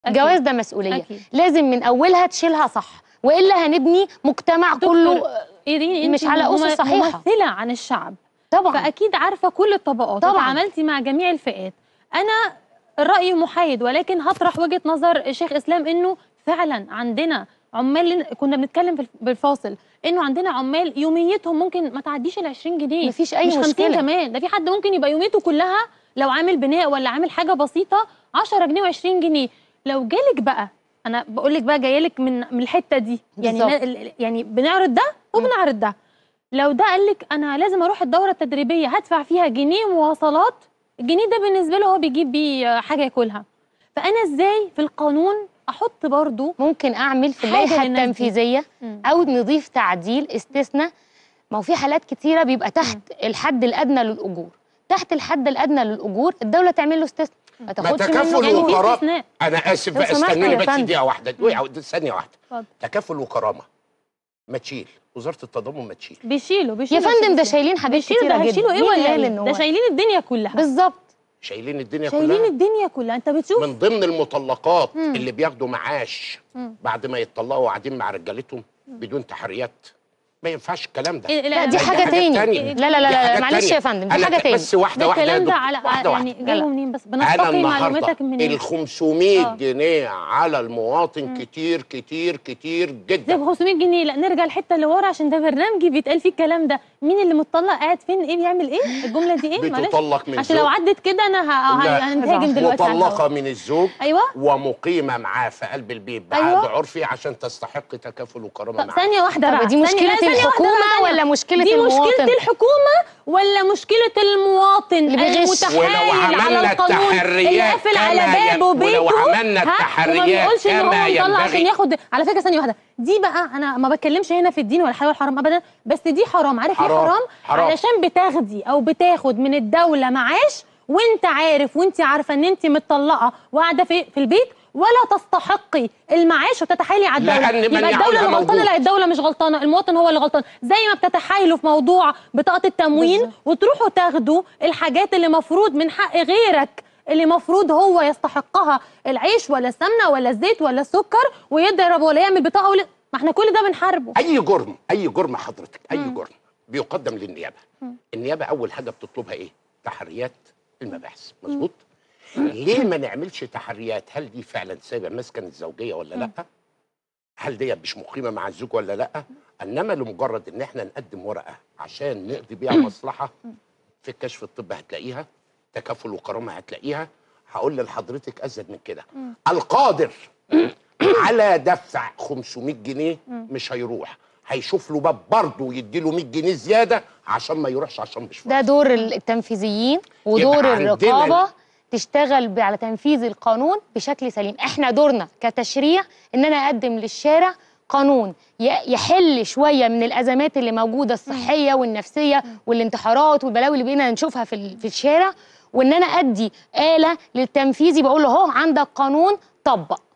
أكيد. الجواز ده مسؤوليه أكيد. لازم من اولها تشيلها صح والا هنبني مجتمع كله دكتور إيرين أنت مش على أسس مم- صحيحة. ممثله عن الشعب طبعا فاكيد عارفه كل الطبقات طبعاً. وتعاملتي مع جميع الفئات انا الراي محايد ولكن هطرح وجهه نظر شيخ اسلام انه فعلا عندنا عمال كنا بنتكلم في الف- بالفاصل انه عندنا عمال يوميتهم ممكن ما تعديش ال 20 جنيه مفيش أي مش 50 مشكلة. كمان ده في حد ممكن يبقى يوميته كلها لو عامل بناء ولا عامل حاجه بسيطه 10 جنيه و20 جنيه لو جالك بقى انا بقول لك بقى جايلك من من الحته دي يعني بالظبط. نا- ال- ال- يعني بنعرض ده وبنعرض ده لو ده قال لك انا لازم اروح الدوره التدريبيه هدفع فيها جنيه مواصلات الجنيه ده بالنسبه له هو بيجيب بيه حاجه ياكلها فانا ازاي في القانون احط برضو ممكن اعمل في حاجة اللائحه للناس دي. التنفيذيه مم. او نضيف تعديل استثناء ما هو في حالات كتيره بيبقى تحت الحد الادنى للاجور تحت الحد الادنى للاجور الدوله تعمل له استثناء ما ما تاخدش منه تكافل يعني في جنيه. وكرامه استثناء. انا اسف لو بقى سمحت استنوني يا بس فندم. دقيقه واحده دقيقة- ثانيه واحده اتفضل. تكافل وكرامه ما تشيل وزاره التضامن ما تشيل بيشيلوا يا بيشيلوا فندم ده الشغل. شايلين حاجات بيشيلوا كتيره ده جدا هيشيلوا ايه مين ولا قال ايه إن هو- ده شايلين الدنيا كلها بالظبط شايلين الدنيا شايلين كلها الدنيا كلها انت بتشوف من ضمن المطلقات مم. اللي بياخدوا معاش مم. بعد ما يتطلقوا قاعدين مع رجالتهم بدون تحريات ما ينفعش الكلام ده إيه- لا دي دي حاجه حاجات تاني تانية. لا لا دي لا, لا حاجات معلش تانية. يا فندم دي أنا حاجه ك- تاني بس واحده ده واحده يا الكلام ده دكتور. على واحده يعني واحده جايبه لا. منين بس انا بنستقي النهارده معلوماتك منين ال 500 آه. جنيه على المواطن كتير كتير كتير زي جدا ب 500 جنيه لا نرجع الحته اللي ورا عشان ده برنامجي بيتقال فيه الكلام ده مين اللي متطلق قاعد فين ايه بيعمل ايه الجمله دي ايه معلش بتطلق من عشان لو زوج عدت كده انا ه- لا. ه- هنتهاجم دلوقتي على مطلقه الهوا. من الزوج ايوه ومقيمه معاه في قلب البيت بعقد أيوة. عرفي عشان تستحق تكافل وكرامه طب معاه ثانيه واحده طب بقى دي ثانية- مشكله لا، ثانية واحدة الحكومه بقى ولا مشكله دي المواطن مشكله الحكومه ولا مشكله المواطن اللي بيغش. المتحايل ولو على عملنا القانون اللي التحريات قافل كما على ين- بابه ولو وبيته عملنا ها؟ وما التحريات بنقولش ان هو كما مطلع عشان ينبغي. ياخد على فكره ثانيه واحده دي بقى انا ما بتكلمش هنا في الدين ولا حلال ولا حرام ابدا بس دي حرام عارف ليه حرام. حرام حرام. علشان بتاخدي او بتاخد من الدوله معاش وانت عارف وانت عارفه ان انت متطلقه وقاعده في في البيت ولا تستحقي المعاش وتتحايلي على الدوله لأن من يبقى يعول الدوله اللي موجود. غلطانه لا الدوله مش غلطانه المواطن هو اللي غلطان زي ما بتتحايلوا في موضوع بطاقه التموين بالظبط. وتروحوا تاخدوا الحاجات اللي مفروض من حق غيرك اللي مفروض هو يستحقها العيش ولا السمنه ولا الزيت ولا السكر ويضرب ولا يعمل بطاقه ولا ما احنا كل ده بنحاربه اي جرم اي جرم حضرتك اي جرم بيقدم للنيابه النيابه اول حاجه بتطلبها ايه تحريات المباحث مظبوط ليه ما نعملش تحريات هل دي فعلا سايبه مسكن الزوجيه ولا لا هل دي مش مقيمه مع الزوج ولا لا انما لمجرد ان احنا نقدم ورقه عشان نقضي بيها مصلحه في الكشف الطبي هتلاقيها تكافل وكرامه هتلاقيها هقول لحضرتك ازيد من كده القادر على دفع 500 جنيه مش هيروح هيشوف له باب برضه يدي له 100 جنيه زياده عشان ما يروحش عشان مش فاضي ده دور التنفيذيين ودور يبقى عندنا الرقابه تشتغل ب- على تنفيذ القانون بشكل سليم احنا دورنا كتشريع ان انا اقدم للشارع قانون ي- يحل شويه من الازمات اللي موجوده الصحيه والنفسيه والانتحارات والبلاوي اللي بقينا نشوفها في ال- في الشارع وان انا ادي اله للتنفيذي بقول له اهو عندك قانون طبق